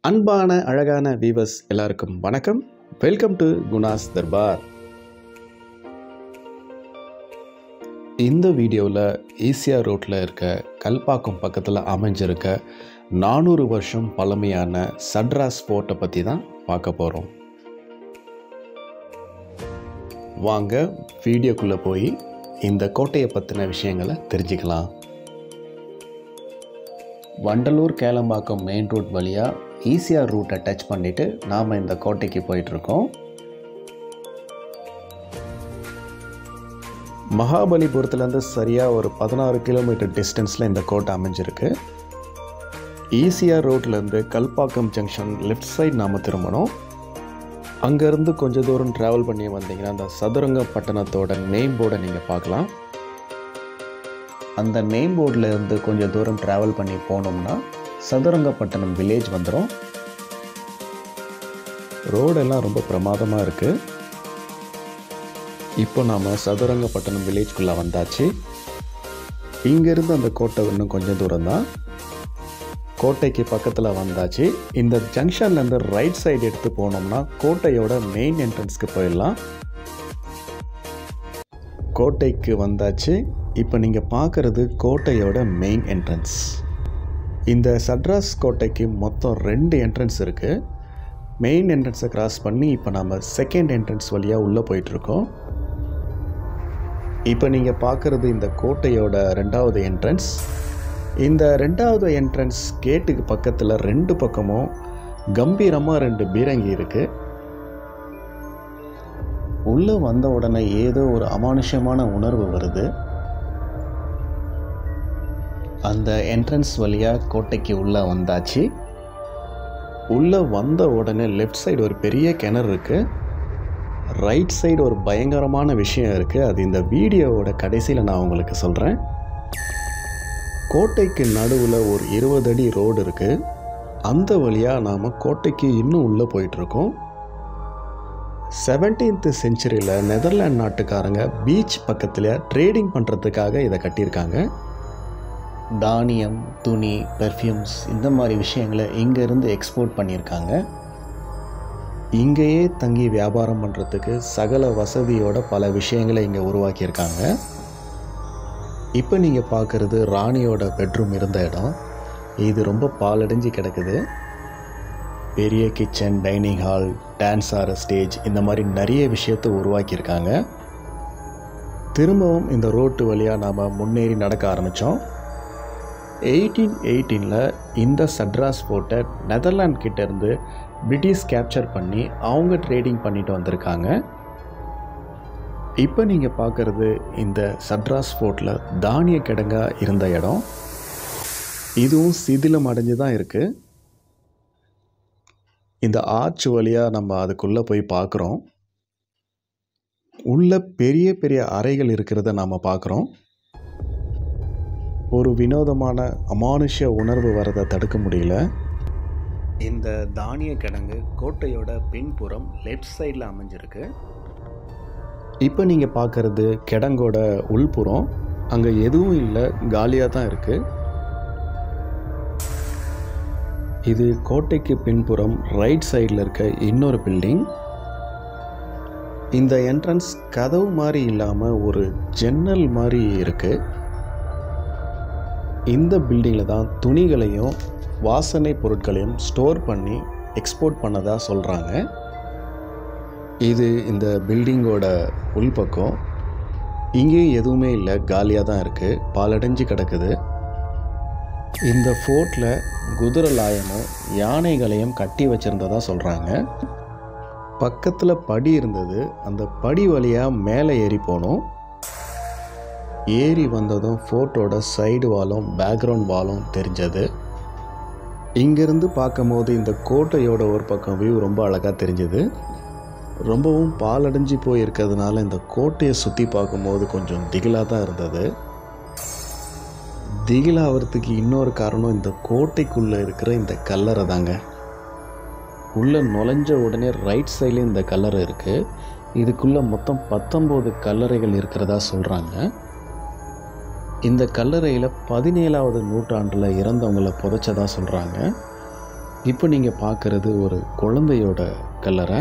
அன்பான அழகான வீவர்ஸ் எல்லாருக்கும் வணக்கம் வெல்கம் டு குணாஸ் தர்பார் இந்த வீடியோவில் ஈசியா ரோட்டில் இருக்க கல்பாக்கம் பக்கத்தில் அமைஞ்சிருக்க நானூறு வருஷம் பழமையான சட்ராஸ் ஃபோர்ட்டை பற்றி தான் பார்க்க போகிறோம் வாங்க வீடியோக்குள்ளே போய் இந்த கோட்டையை பற்றின விஷயங்களை தெரிஞ்சுக்கலாம் வண்டலூர் கேளம்பாக்கம் மெயின் ரோட் வழியாக ஈசிஆர் ரூட்டை டச் பண்ணிவிட்டு நாம் இந்த கோட்டைக்கு போயிட்டுருக்கோம் மகாபலிபுரத்துலேருந்து சரியாக ஒரு பதினாறு கிலோமீட்டர் டிஸ்டன்ஸில் இந்த கோட்டை அமைஞ்சிருக்கு ஈசிஆர் ரோட்லேருந்து கல்பாக்கம் ஜங்ஷன் லெஃப்ட் சைடு நாம் திரும்பணும் அங்கேருந்து கொஞ்சம் தூரம் ட்ராவல் பண்ணி வந்தீங்கன்னா அந்த சதுரங்க பட்டணத்தோட நேம் போர்டை நீங்கள் பார்க்கலாம் அந்த நேம் போர்டில் இருந்து கொஞ்சம் தூரம் ட்ராவல் பண்ணி போனோம்னா சதுரங்கப்பட்டினம் வில்லேஜ் வந்துடும் ரோடெல்லாம் ரொம்ப பிரமாதமாக இருக்குது இப்போ நாம் சதுரங்கப்பட்டினம் வில்லேஜ்குள்ளே வந்தாச்சு இங்கேருந்து அந்த கோட்டை இன்னும் கொஞ்சம் தூரம் தான் கோட்டைக்கு பக்கத்தில் வந்தாச்சு இந்த ஜங்ஷன்லேருந்து ரைட் சைடு எடுத்து போனோம்னா கோட்டையோட மெயின் என்ட்ரன்ஸ்க்கு போயிடலாம் கோட்டைக்கு வந்தாச்சு இப்போ நீங்கள் பார்க்குறது கோட்டையோட மெயின் என்ட்ரன்ஸ் இந்த சட்ராஸ் கோட்டைக்கு மொத்தம் ரெண்டு என்ட்ரன்ஸ் இருக்குது மெயின் என்ட்ரன்ஸை கிராஸ் பண்ணி இப்போ நம்ம செகண்ட் என்ட்ரன்ஸ் வழியாக உள்ளே போயிட்டுருக்கோம் இப்போ நீங்கள் பார்க்குறது இந்த கோட்டையோட ரெண்டாவது என்ட்ரன்ஸ் இந்த ரெண்டாவது என்ட்ரன்ஸ் கேட்டுக்கு பக்கத்தில் ரெண்டு பக்கமும் கம்பீரமாக ரெண்டு பீரங்கி இருக்குது உள்ளே வந்த உடனே ஏதோ ஒரு அமானுஷ்யமான உணர்வு வருது அந்த என்ட்ரன்ஸ் வழியாக கோட்டைக்கு உள்ளே வந்தாச்சு உள்ளே வந்த உடனே லெஃப்ட் சைடு ஒரு பெரிய கிணறு இருக்குது ரைட் சைடு ஒரு பயங்கரமான விஷயம் இருக்குது அது இந்த வீடியோவோட கடைசியில் நான் உங்களுக்கு சொல்கிறேன் கோட்டைக்கு நடுவில் ஒரு இருபது அடி ரோடு இருக்குது அந்த வழியாக நாம் கோட்டைக்கு இன்னும் உள்ளே போயிட்டுருக்கோம் செவன்டீன்த் செஞ்சுரியில் நெதர்லாண்ட் நாட்டுக்காரங்க பீச் பக்கத்தில் ட்ரேடிங் பண்ணுறதுக்காக இதை கட்டியிருக்காங்க தானியம் துணி பெர்ஃப்யூம்ஸ் இந்த மாதிரி விஷயங்களை இங்கேருந்து எக்ஸ்போர்ட் பண்ணியிருக்காங்க இங்கேயே தங்கி வியாபாரம் பண்ணுறதுக்கு சகல வசதியோட பல விஷயங்களை இங்கே உருவாக்கியிருக்காங்க இப்போ நீங்கள் பார்க்குறது ராணியோட பெட்ரூம் இருந்த இடம் இது ரொம்ப பாலடைஞ்சு கிடக்குது பெரிய கிச்சன் டைனிங் ஹால் டான்ஸ் ஆற ஸ்டேஜ் இந்த மாதிரி நிறைய விஷயத்தை உருவாக்கியிருக்காங்க திரும்பவும் இந்த ரோட்டு வழியாக நாம் முன்னேறி நடக்க ஆரம்பித்தோம் எயிட்டீன் எயிட்டீனில் இந்த சட்ராஸ் ஃபோர்ட்டை நெதர்லாண்ட் கிட்டேருந்து பிரிட்டிஷ் கேப்சர் பண்ணி அவங்க ட்ரேடிங் பண்ணிட்டு வந்திருக்காங்க இப்போ நீங்கள் பார்க்குறது இந்த சட்ராஸ் ஃபோர்ட்டில் தானிய கிடங்கா இருந்த இடம் இதுவும் சிதிலம் அடைஞ்சு தான் இருக்குது இந்த ஆர்ச் வழியாக நம்ம அதுக்குள்ளே போய் பார்க்குறோம் உள்ள பெரிய பெரிய அறைகள் இருக்கிறத நாம் பார்க்குறோம் ஒரு வினோதமான அமானுஷ்ய உணர்வு வரதை தடுக்க முடியல இந்த தானிய கிடங்கு கோட்டையோட பின்புறம் லெஃப்ட் சைடில் அமைஞ்சிருக்கு இப்போ நீங்கள் பார்க்குறது கிடங்கோட உள்புறம் அங்கே எதுவும் இல்லை காலியாக தான் இருக்குது இது கோட்டைக்கு பின்புறம் ரைட் சைடில் இருக்க இன்னொரு பில்டிங் இந்த என்ட்ரன்ஸ் கதவு மாதிரி இல்லாமல் ஒரு ஜன்னல் மாதிரி இருக்குது இந்த பில்டிங்கில் தான் துணிகளையும் வாசனை பொருட்களையும் ஸ்டோர் பண்ணி எக்ஸ்போர்ட் பண்ணதாக சொல்கிறாங்க இது இந்த பில்டிங்கோட உள்பக்கம் இங்கேயும் எதுவுமே இல்லை காலியாக தான் இருக்குது பாலடைஞ்சு கிடக்குது இந்த ஃபோர்ட்டில் குதிரை லாயமும் யானைகளையும் கட்டி வச்சுருந்ததாக சொல்கிறாங்க பக்கத்தில் படி இருந்தது அந்த படி வழியாக மேலே ஏறி போனோம் ஏறி வந்ததும் ஃபோர்ட்டோட சைடு வாலும் பேக்ரவுண்ட் வாலும் தெரிஞ்சது இங்கேருந்து பார்க்கும்போது இந்த கோட்டையோட ஒரு பக்கம் வியூ ரொம்ப அழகாக தெரிஞ்சுது ரொம்பவும் பாலடைஞ்சு போய் இருக்கிறதுனால இந்த கோட்டையை சுற்றி பார்க்கும்போது கொஞ்சம் திகிலாக தான் இருந்தது திகிலாகிறதுக்கு இன்னொரு காரணம் இந்த கோட்டைக்குள்ளே இருக்கிற இந்த கல்லறை தாங்க உள்ளே நுழைஞ்ச உடனே ரைட் சைட்லேயும் இந்த கல்லறை இருக்குது இதுக்குள்ளே மொத்தம் பத்தொம்போது கல்லறைகள் இருக்கிறதா சொல்கிறாங்க இந்த கல்லறையில் பதினேழாவது நூற்றாண்டில் இறந்தவங்களை புதைச்சதா சொல்கிறாங்க இப்போ நீங்கள் பார்க்குறது ஒரு குழந்தையோட கல்லறை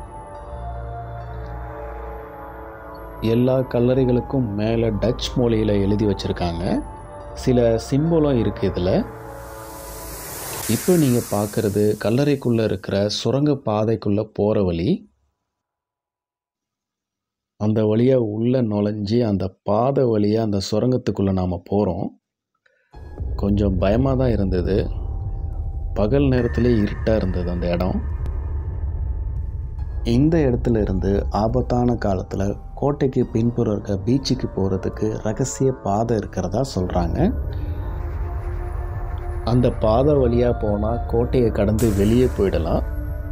எல்லா கல்லறைகளுக்கும் மேலே டச் மொழியில் எழுதி வச்சுருக்காங்க சில சிம்பலும் இருக்குது இதில் இப்போ நீங்கள் பார்க்குறது கல்லறைக்குள்ளே இருக்கிற சுரங்க பாதைக்குள்ளே போகிற வழி அந்த வழியாக உள்ளே நுழைஞ்சி அந்த பாதை வழியாக அந்த சுரங்கத்துக்குள்ளே நாம் போகிறோம் கொஞ்சம் பயமாக தான் இருந்தது பகல் நேரத்திலே இருட்டாக இருந்தது அந்த இடம் இந்த இடத்துல இருந்து ஆபத்தான காலத்தில் கோட்டைக்கு பின்புறம் இருக்க பீச்சுக்கு போகிறதுக்கு ரகசிய பாதை இருக்கிறதா சொல்கிறாங்க அந்த பாதை வழியாக போனால் கோட்டையை கடந்து வெளியே போயிடலாம்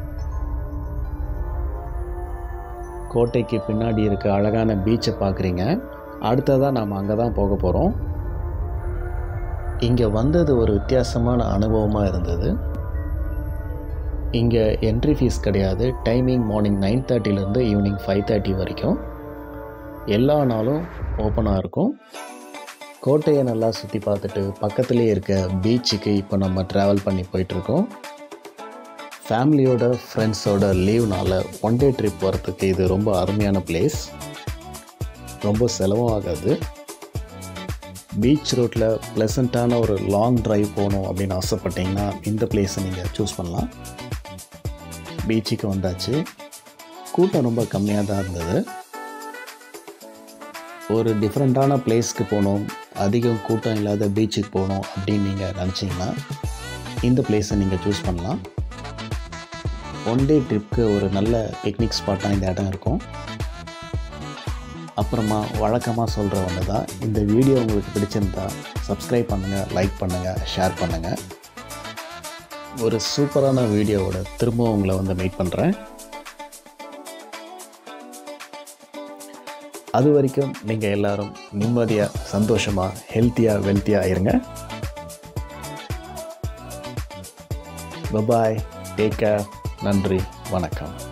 கோட்டைக்கு பின்னாடி இருக்க அழகான பீச்சை பார்க்குறீங்க அடுத்ததாக நாம் அங்கே தான் போக போகிறோம் இங்கே வந்தது ஒரு வித்தியாசமான அனுபவமாக இருந்தது இங்கே என்ட்ரி ஃபீஸ் கிடையாது டைமிங் மார்னிங் நைன் தேர்ட்டிலேருந்து ஈவினிங் ஃபைவ் தேர்ட்டி வரைக்கும் எல்லா நாளும் ஓப்பனாக இருக்கும் கோட்டையை நல்லா சுற்றி பார்த்துட்டு பக்கத்துலேயே இருக்க பீச்சுக்கு இப்போ நம்ம ட்ராவல் பண்ணி போயிட்டுருக்கோம் ஃபேமிலியோட ஃப்ரெண்ட்ஸோட லீவ்னால் ஒன் டே ட்ரிப் வரத்துக்கு இது ரொம்ப அருமையான பிளேஸ் ரொம்ப செலவும் ஆகாது பீச் ரோட்டில் ப்ளசண்ட்டான ஒரு லாங் ட்ரைவ் போகணும் அப்படின்னு ஆசைப்பட்டீங்கன்னா இந்த பிளேஸை நீங்கள் சூஸ் பண்ணலாம் பீச்சுக்கு வந்தாச்சு கூட்டம் ரொம்ப கம்மியாக தான் இருந்தது ஒரு டிஃப்ரெண்ட்டான பிளேஸ்க்கு போகணும் அதிகம் கூட்டம் இல்லாத பீச்சுக்கு போகணும் அப்படின்னு நீங்கள் நினச்சிங்கன்னா இந்த பிளேஸை நீங்கள் சூஸ் பண்ணலாம் ஒன் டே ட்ரிப்க்கு ஒரு நல்ல பிக்னிக் ஸ்பாட்டாக இந்த இடம் இருக்கும் அப்புறமா வழக்கமாக சொல்கிற ஒன்று தான் இந்த வீடியோ உங்களுக்கு பிடிச்சிருந்தா சப்ஸ்கிரைப் பண்ணுங்கள் லைக் பண்ணுங்கள் ஷேர் பண்ணுங்கள் ஒரு சூப்பரான வீடியோவோட திரும்பவும் உங்களை வந்து மீட் பண்ணுறேன் அது வரைக்கும் நீங்கள் எல்லாரும் நிம்மதியாக சந்தோஷமாக ஹெல்த்தியாக வெல்த்தியாக இருங்க பபாய் டேக் கேர் நன்றி வணக்கம்